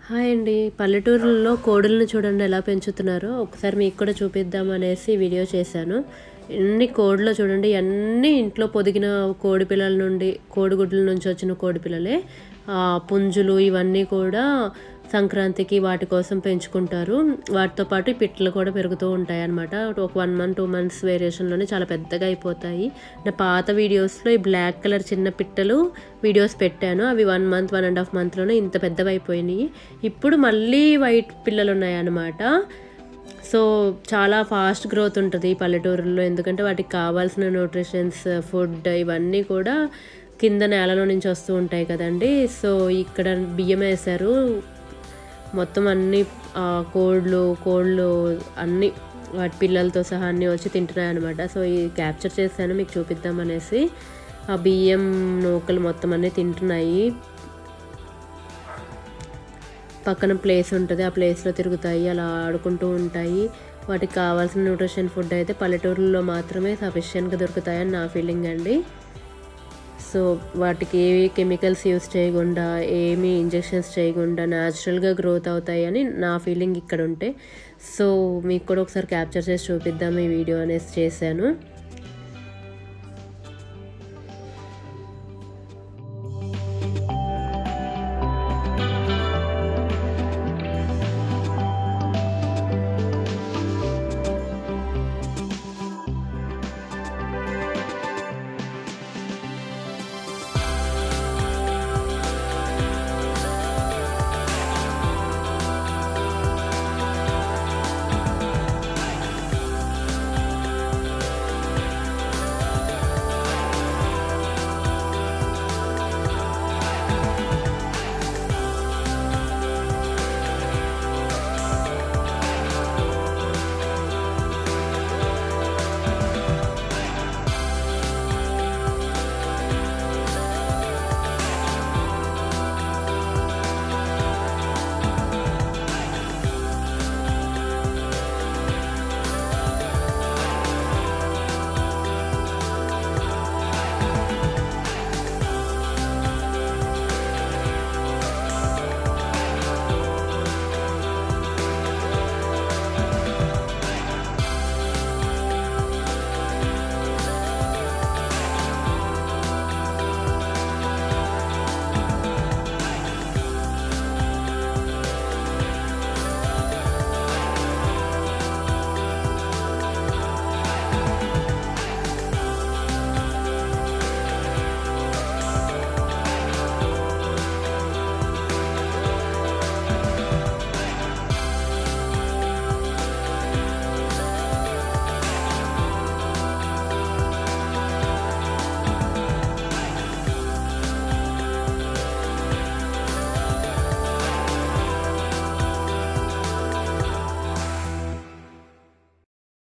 hi అండి పల్లెటూరులో కోడులను చూడండి ఎలా పెంచుతున్నారో ఒకసారి మీకు కూడా చూపిద్దాం అనేసి వీడియో చేశాను ఎన్ని కోడిలో చూడండి అన్ని ఇంట్లో పొదిగిన కోడి పిల్లల నుండి కోడిగుడ్ల నుంచి వచ్చిన కోడి పిల్లలే ఆ, పుంజులు ఇవన్నీ కూడా సంక్రాంతికి వాటి కోసం పెంచుకుంటారు వాటితో పాటు ఈ పిట్టలు కూడా పెరుగుతూ ఉంటాయి అన్నమాట ఒక వన్ మంత్ టూ మంత్స్ వేరియేషన్లోనే చాలా పెద్దగా అయిపోతాయి నా పాత వీడియోస్లో ఈ బ్లాక్ కలర్ చిన్న పిట్టలు వీడియోస్ పెట్టాను అవి one month one and half మంత్లోనే ఇంత పెద్దగా అయిపోయినాయి ఇప్పుడు మళ్ళీ వైట్ పిల్లలు ఉన్నాయి అన్నమాట సో చాలా ఫాస్ట్ గ్రోత్ ఉంటుంది ఈ పల్లెటూరులో ఎందుకంటే వాటికి కావాల్సిన న్యూట్రిషన్స్ ఫుడ్ ఇవన్నీ కూడా కింద నేలలో నుంచి వస్తూ ఉంటాయి కదండి సో ఇక్కడ బియ్యం వేశారు మొత్తం అన్ని ఆ, కోళ్ళు కోళ్ళు అన్ని వాటి పిల్లలతో సహా అన్నీ వచ్చి తింటున్నాయి అనమాట సో ఈ క్యాప్చర్ చేశాను మీకు చూపిద్దాం అనేసి ఆ బియ్యం నూకలు మొత్తం అన్నీ తింటున్నాయి పక్కన ప్లేస్ ఉంటుంది ఆ ప్లేస్లో తిరుగుతాయి అలా ఆడుకుంటూ ఉంటాయి వాటికి కావాల్సిన న్యూట్రిషన్ ఫుడ్ అయితే పల్లెటూరులో మాత్రమే సఫిషియెంట్గా దొరుకుతాయని నా ఫీలింగ్ అండి సో వాటికి ఏవి కెమికల్స్ యూస్ చేయకుండా ఏమి ఇంజెక్షన్స్ చేయకుండా న్యాచురల్గా గ్రోత్ అవుతాయని నా ఫీలింగ్ ఇక్కడ ఉంటే సో మీకు కూడా ఒకసారి క్యాప్చర్ చేసి చూపిద్దాం ఈ వీడియో అనేసి చేశాను